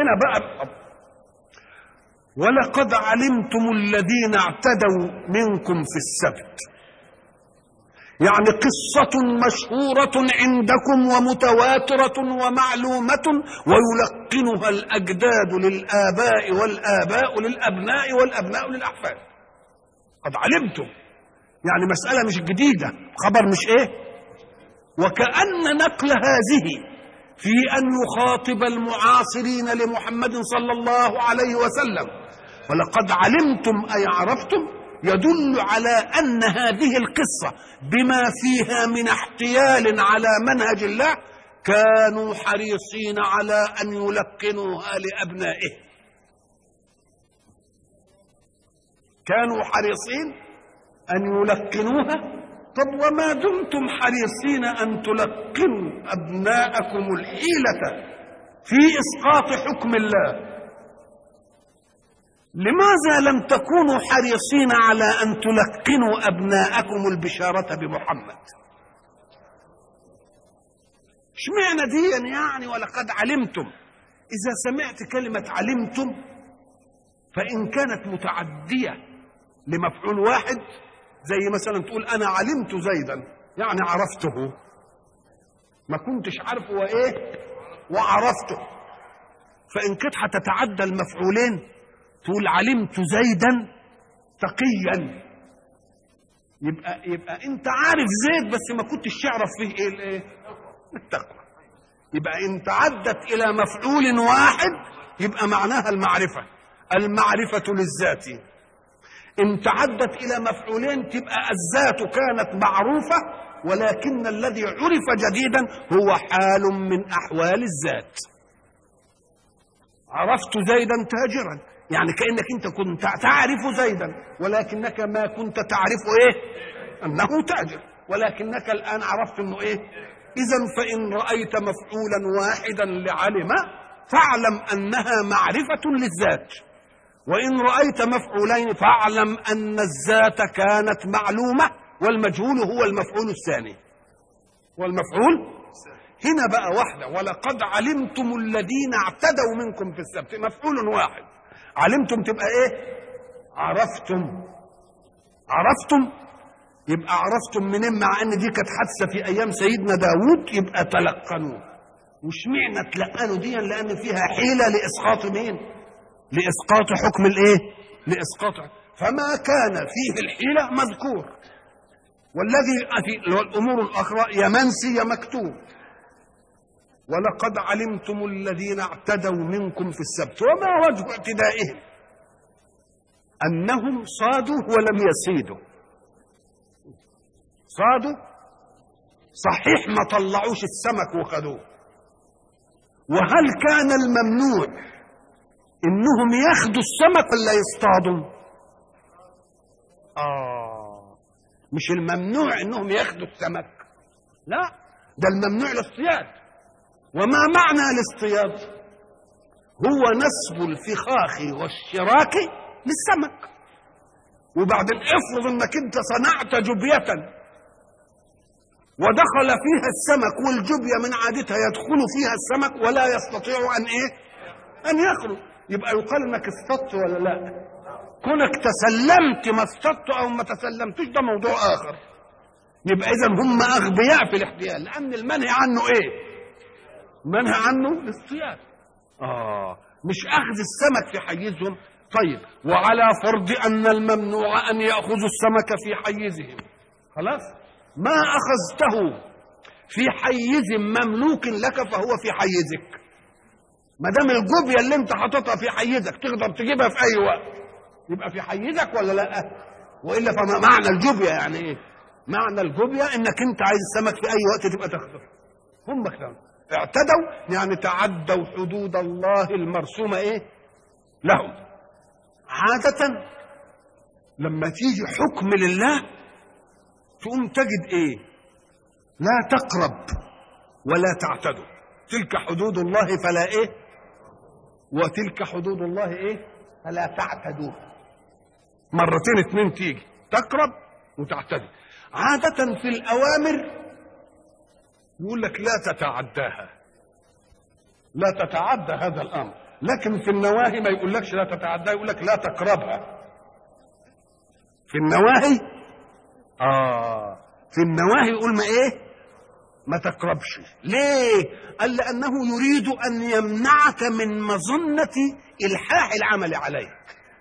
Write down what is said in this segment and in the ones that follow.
هنا بقى ولقد علمتم الذين اعتدوا منكم في السبت يعني قصة مشهورة عندكم ومتواترة ومعلومة ويلقنها الأجداد للآباء والآباء للأبناء والأبناء للأحفاد قد علمتم يعني مسألة مش جديدة خبر مش إيه وكأن نقل هذه في أن يخاطب المعاصرين لمحمد صلى الله عليه وسلم ولقد علمتم أي عرفتم يدل على أن هذه القصة بما فيها من احتيال على منهج الله كانوا حريصين على أن يلقنوها لأبنائه كانوا حريصين أن يلقنوها طب وما دمتم حريصين أن تلقنوا أبناءكم الحيلة في إسقاط حكم الله لماذا لم تكونوا حريصين على أن تلقنوا أبناءكم البشارة بمحمد اشمعنى دي يعني ولقد علمتم إذا سمعت كلمة علمتم فإن كانت متعدية لمفعول واحد زي مثلا تقول أنا علمت زيدا يعني عرفته ما كنتش عارفه وإيه وعرفته فإن كنت هتتعدى المفعولين تقول علمت زيدا تقيا يبقى يبقى انت عارف زيد بس ما كنتش تعرف فيه ايه الايه التقوى يبقى ان تعدت الى مفعول واحد يبقى معناها المعرفه المعرفه للذات ان تعدت الى مفعولين تبقى الذات كانت معروفه ولكن الذي عرف جديدا هو حال من احوال الذات عرفت زيدا تاجرا يعني كانك انت كنت تعرف زيدا ولكنك ما كنت تعرف ايه انه تاجر ولكنك الان عرفت انه ايه اذا فان رايت مفعولا واحدا لعلم فاعلم انها معرفه للذات وان رايت مفعولين فاعلم ان الذات كانت معلومه والمجهول هو المفعول الثاني والمفعول هنا بقى واحده ولقد علمتم الذين اعتدوا منكم في السبت مفعول واحد علمتم تبقى ايه عرفتم عرفتم يبقى عرفتم منين مع ان دي كانت حادثه في ايام سيدنا داوود يبقى تلقنوه واشمعنى تلقنوا دي لان فيها حيله لاسقاط مين لاسقاط حكم الايه لاسقاط فما كان فيه الحيله مذكور والذي في الامور الاخرى يا منسي يا مكتوب ولقد علمتم الذين اعتدوا منكم في السبت وما وجه اعتدائهم انهم صادوا ولم يصيدوا صادوا صحيح ما طلعوش السمك وخدوه وهل كان الممنوع انهم ياخدوا السمك ولا يصطادوا اه مش الممنوع انهم ياخدوا السمك لا ده الممنوع الاصطياد وما معنى الاصطياد هو نسب الفخاخ والشراك للسمك وبعدين افرض انك انت صنعت جبية ودخل فيها السمك والجبية من عادتها يدخل فيها السمك ولا يستطيع ان ايه ان يخرج يبقى يقال انك اصطدت ولا لا كونك تسلمت ما اصطدت او ما تسلمتش ده موضوع اخر يبقى اذا هم اغبياء في الاحتيال لان المنهي عنه ايه منهى عنه الاصطياد اه مش اخذ السمك في حيزهم طيب وعلى فرض ان الممنوع ان ياخذوا السمك في حيزهم خلاص ما اخذته في حيز مملوك لك فهو في حيزك ما دام الجوبيه اللي انت حاططها في حيزك تقدر تجيبها في اي وقت يبقى في حيزك ولا لا والا فما معنى الجوبيه يعني ايه معنى الجوبيه انك انت عايز السمك في اي وقت تبقى تاخده هم كده اعتدوا يعني تعدوا حدود الله المرسومه ايه لهم عادة لما تيجي حكم لله تقوم تجد ايه لا تقرب ولا تعتدوا تلك حدود الله فلا ايه وتلك حدود الله ايه فلا تعتدوها مرتين اتنين تيجي تقرب وتعتدي عادة في الأوامر يقول لك لا تتعداها لا تتعدى هذا الأمر لكن في النواهي ما يقولكش لا تتعدى يقول لك لا تقربها في النواهي اه في النواهي يقول ما ايه ما تقربش ليه قال لانه يريد ان يمنعك من مظنه الحاح العمل عليك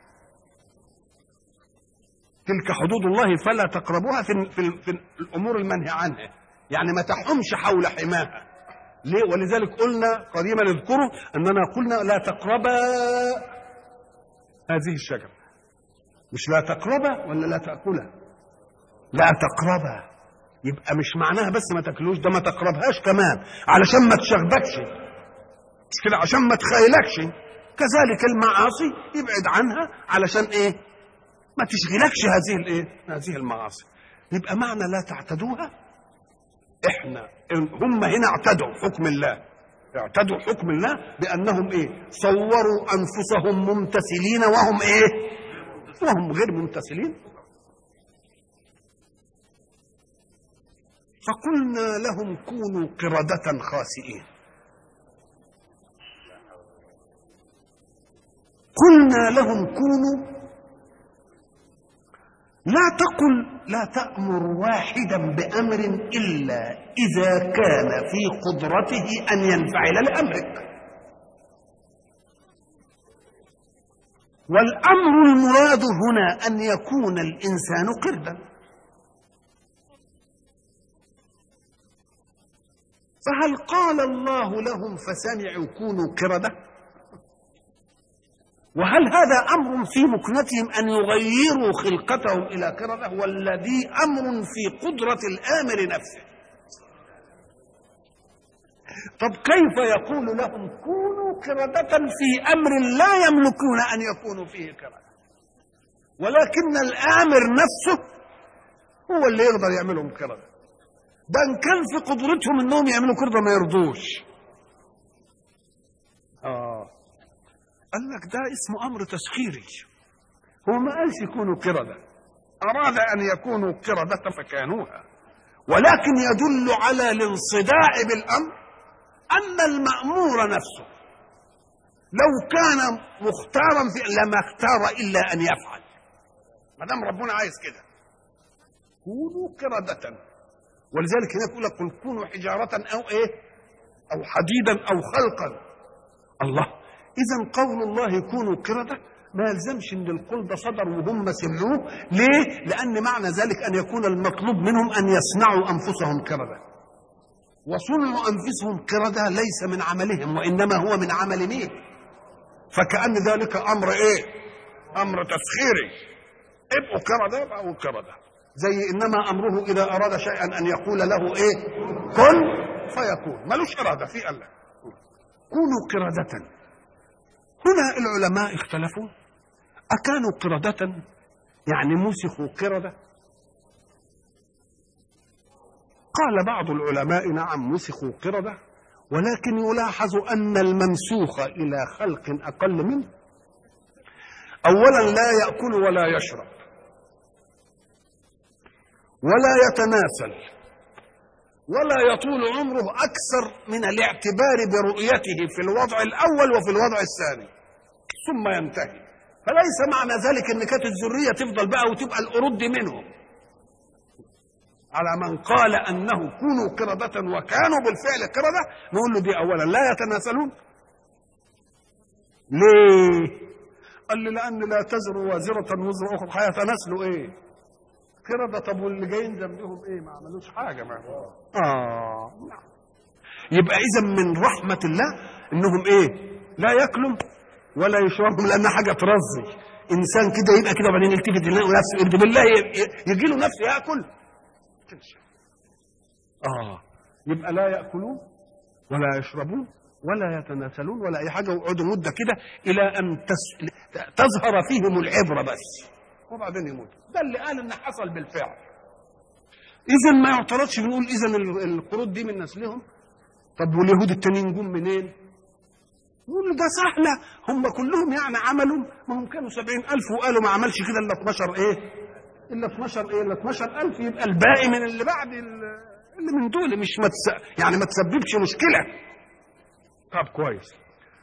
تلك حدود الله فلا تقربوها في, في, في الامور المنهي عنها يعني ما تحمش حول حماها ليه ولذلك قلنا قديما اذكروا اننا قلنا لا تقربا هذه الشجره مش لا تقربا ولا لا تاكلها لا تقربا يبقى مش معناها بس ما تاكلوش ده ما تقربهاش كمان علشان ما تشغبكش مش كده عشان ما تخيلكش كذلك المعاصي يبعد عنها علشان ايه ما تشغلكش هذه الايه هذه المعاصي يبقى معنى لا تعتدوها احنا هم هنا اعتدوا حكم الله اعتدوا حكم الله بانهم ايه صوروا انفسهم ممتثلين وهم ايه وهم غير ممتثلين فقلنا لهم كونوا قردة خاسئين قلنا لهم كونوا لا تقل لا تأمر واحدا بأمر إلا إذا كان في قدرته أن ينفعل لأمرك والأمر المراد هنا أن يكون الإنسان قردا فهل قال الله لهم فسمعوا كونوا قردة وهل هذا أمر في مكنتهم أن يغيروا خلقتهم إلى قردة والذي أمر في قدرة الآمر نفسه طب كيف يقول لهم كونوا قردة في أمر لا يملكون أن يكونوا فيه قردة ولكن الآمر نفسه هو اللي يقدر يعملهم قردة ده ان كان في قدرتهم انهم يعملوا قردة ما يرضوش اه قال لك ده اسمه امر تسخيري هو ما قالش يكونوا قردة اراد ان يكونوا قردة فكانوها ولكن يدل على الانصداع بالامر ان المامور نفسه لو كان مختارا في لما اختار الا ان يفعل ما دام ربنا عايز كده كونوا قردة ولذلك هناك يقول لك قل كونوا حجارة أو إيه أو حديدا أو خلقا الله إذا قول الله كونوا قردة ما يلزمش ان القول ده صدر وهم سمعوه ليه لان معنى ذلك ان يكون المطلوب منهم ان يصنعوا انفسهم قرده وصنعوا انفسهم قرده ليس من عملهم وانما هو من عمل مين فكان ذلك امر ايه امر تسخيري ابقوا قرده ابقوا قرده زي انما امره اذا اراد شيئا ان يقول له ايه كن فيكون ملوش اراده في الله كونوا قردة هنا العلماء اختلفوا أكانوا قردة يعني مسخوا قردة قال بعض العلماء نعم مسخوا قردة ولكن يلاحظ أن الممسوخ إلى خلق أقل منه أولا لا يأكل ولا يشرب ولا يتناسل ولا يطول عمره أكثر من الاعتبار برؤيته في الوضع الأول وفي الوضع الثاني ثم ينتهي فليس معنى ذلك ان كانت الذريه تفضل بقى وتبقى القرود دي منهم على من قال انه كونوا قردة وكانوا بالفعل قردة نقول له دي اولا لا يتناسلون ليه؟ قال لي لان لا تزر وازرة وزر اخرى هيتناسلوا ايه؟ قردة طب واللي جايين ذنبهم ايه؟ ما عملوش حاجة ما اه نعم يبقى اذا من رحمة الله انهم ايه؟ لا ياكلوا ولا يشربهم لانها حاجه ترزي انسان كده يبقى كده وبعدين يلتفت يلاقي نفسه يرضي بالله يجي له نفسه ياكل اه يبقى لا ياكلون ولا يشربون ولا يتناسلون ولا اي حاجه ويقعدوا مده كده الى ان تس... تظهر فيهم العبره بس وبعدين يموتوا ده اللي قال ان حصل بالفعل اذا ما يعترضش بنقول اذا القرود دي من نسلهم طب واليهود التانيين جم منين؟ يقول ده سهلة هم كلهم يعني عملوا ما هم كانوا سبعين ألف وقالوا ما عملش كده إلا 12 إيه إلا 12 إيه إلا 12 ألف يبقى الباقي من اللي بعد اللي من دول مش متس... يعني ما تسببش مشكلة طب كويس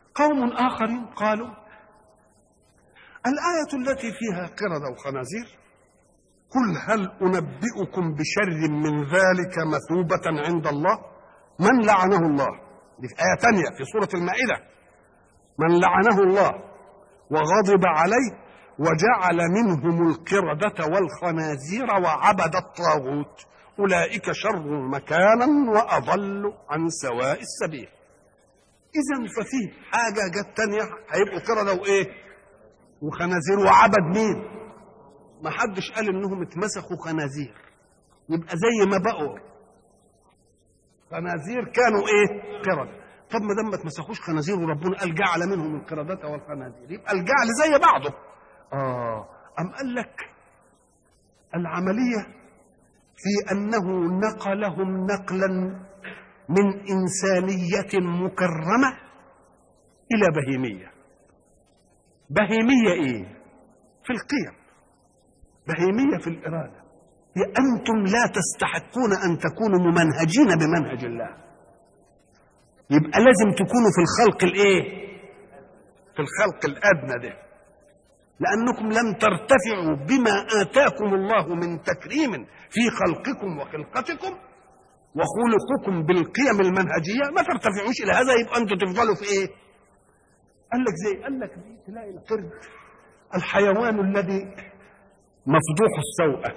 قوم آخرين قالوا الآية التي فيها قردة وخنازير قل هل أنبئكم بشر من ذلك مثوبة عند الله من لعنه الله دي في آية تانية في سورة المائدة من لعنه الله وغضب عليه وجعل منهم القردة والخنازير وعبد الطاغوت أولئك شر مكانا وأضل عن سواء السبيل إذا ففي حاجة جت تانية هيبقوا قردة وإيه وخنازير وعبد مين ما حدش قال إنهم اتمسخوا خنازير يبقى زي ما بقوا خنازير كانوا إيه قردة طب ما دام ما اتمسخوش خنازير وربنا قال جعل منهم القردة والخنازير يبقى الجعل زي بعضه آه أم قال لك العملية في أنه نقلهم نقلا من إنسانية مكرمة إلى بهيمية بهيمية إيه؟ في القيم بهيمية في الإرادة هي أنتم لا تستحقون أن تكونوا ممنهجين بمنهج الله يبقى لازم تكونوا في الخلق الإيه؟ في الخلق الأدنى ده لأنكم لم ترتفعوا بما آتاكم الله من تكريم في خلقكم وخلقتكم وخلقكم بالقيم المنهجية ما ترتفعوش إلى هذا يبقى أنتم تفضلوا في إيه؟ قال لك زي قال لك دي تلاقي القرد الحيوان الذي مفضوح السوءة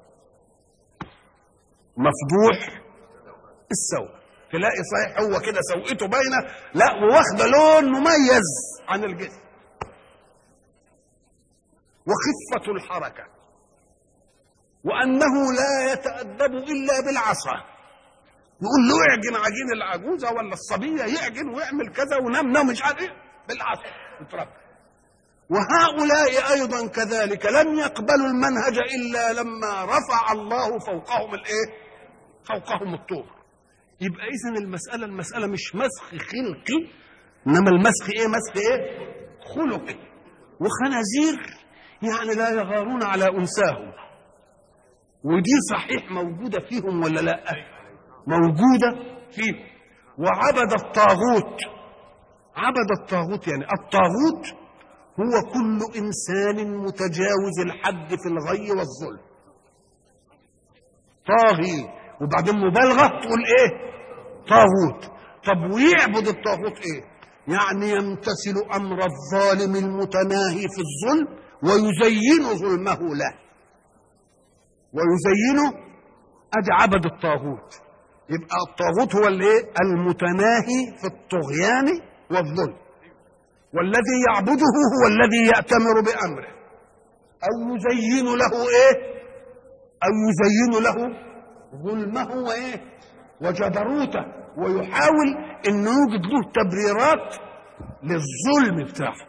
مفضوح السوءة تلاقي صحيح هو كده سوءته باينة لا وواخدة لون مميز عن الجسم وخفة الحركة وأنه لا يتأدب إلا بالعصا يقول له اعجن عجين العجوزة ولا الصبية يعجن ويعمل كذا ونام نام مش عارف ايه بالعصا يتربى وهؤلاء أيضا كذلك لم يقبلوا المنهج إلا لما رفع الله فوقهم الإيه؟ فوقهم الطور يبقى إذا المسألة المسألة مش مسخ خلقي إنما المسخ إيه؟ مسخ إيه؟ خلقي وخنازير يعني لا يغارون على أنساهم ودي صحيح موجودة فيهم ولا لا موجودة فيهم وعبد الطاغوت عبد الطاغوت يعني الطاغوت هو كل إنسان متجاوز الحد في الغي والظلم طاغي وبعدين مبالغة تقول إيه طاغوت طب ويعبد الطاغوت إيه يعني يمتثل أمر الظالم المتناهي في الظلم ويزين ظلمه له ويزينه ادي عبد الطاغوت يبقى الطاغوت هو الايه المتناهي في الطغيان والظلم والذي يعبده هو الذي يأتمر بأمره أو يزين له إيه أو يزين له ظلمه وإيه وجبروته ويحاول أن يوجد له تبريرات للظلم بتاعه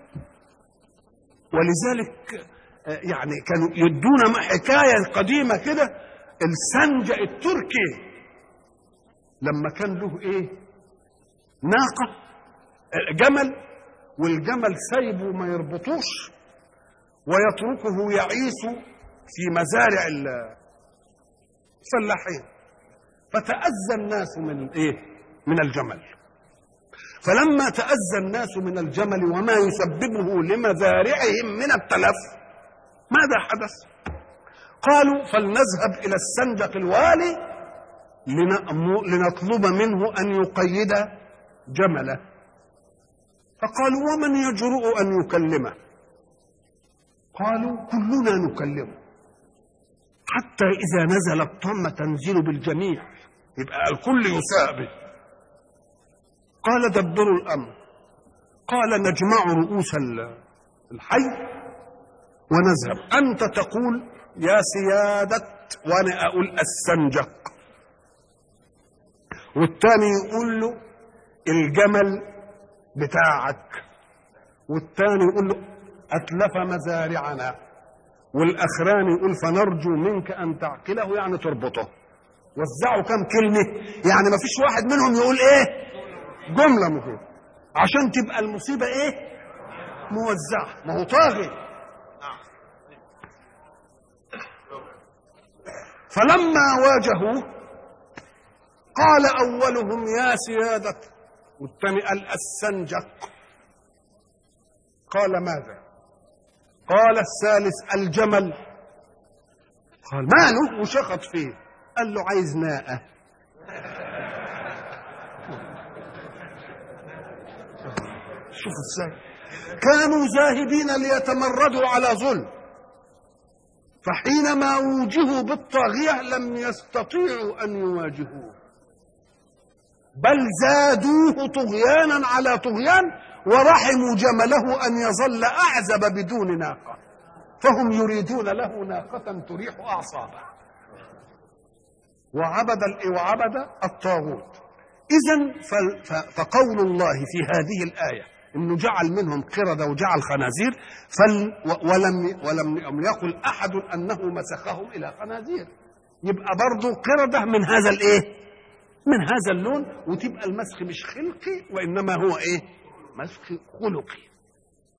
ولذلك يعني كانوا يدونا حكاية قديمة كده السنجة التركي لما كان له ايه ناقة جمل والجمل سايبه ما يربطوش ويتركه يعيش في مزارع الفلاحين فتأذى الناس من ايه من الجمل فلما تأذى الناس من الجمل وما يسببه لمزارعهم من التلف ماذا حدث قالوا فلنذهب إلى السندق الوالي لنطلب منه أن يقيد جمله فقالوا ومن يجرؤ أن يكلمه قالوا كلنا نكلمه حتى إذا نزل الطم تنزل بالجميع يبقى الكل يساء به قال دبروا الأمر قال نجمع رؤوس الحي ونذهب أنت تقول يا سيادة وأنا أقول السنجق والتاني يقول له الجمل بتاعك والتاني يقول له أتلف مزارعنا والأخراني يقول فنرجو منك أن تعقله يعني تربطه وزعوا كم كلمة يعني ما فيش واحد منهم يقول إيه جملة مهمة عشان تبقى المصيبة إيه موزعة ما هو طاغي فلما واجهوه قال أولهم يا سيادة والثاني قال السنجق قال ماذا قال الثالث الجمل قال ماله وشخط فيه قال له عايز ناقة شوف ازاي كانوا زاهدين ليتمردوا على ظلم فحينما وجهوا بالطاغية لم يستطيعوا أن يواجهوه بل زادوه طغيانا على طغيان ورحموا جمله أن يظل أعزب بدون ناقة فهم يريدون له ناقة تريح أعصابه وعبد وعبد الطاغوت إذا فقول الله في هذه الآية انه جعل منهم قردة وجعل خنازير فل ولم ولم يقل احد انه مسخهم الى خنازير يبقى برضه قردة من هذا الايه؟ من هذا اللون وتبقى المسخ مش خلقي وانما هو ايه؟ مسخ خلقي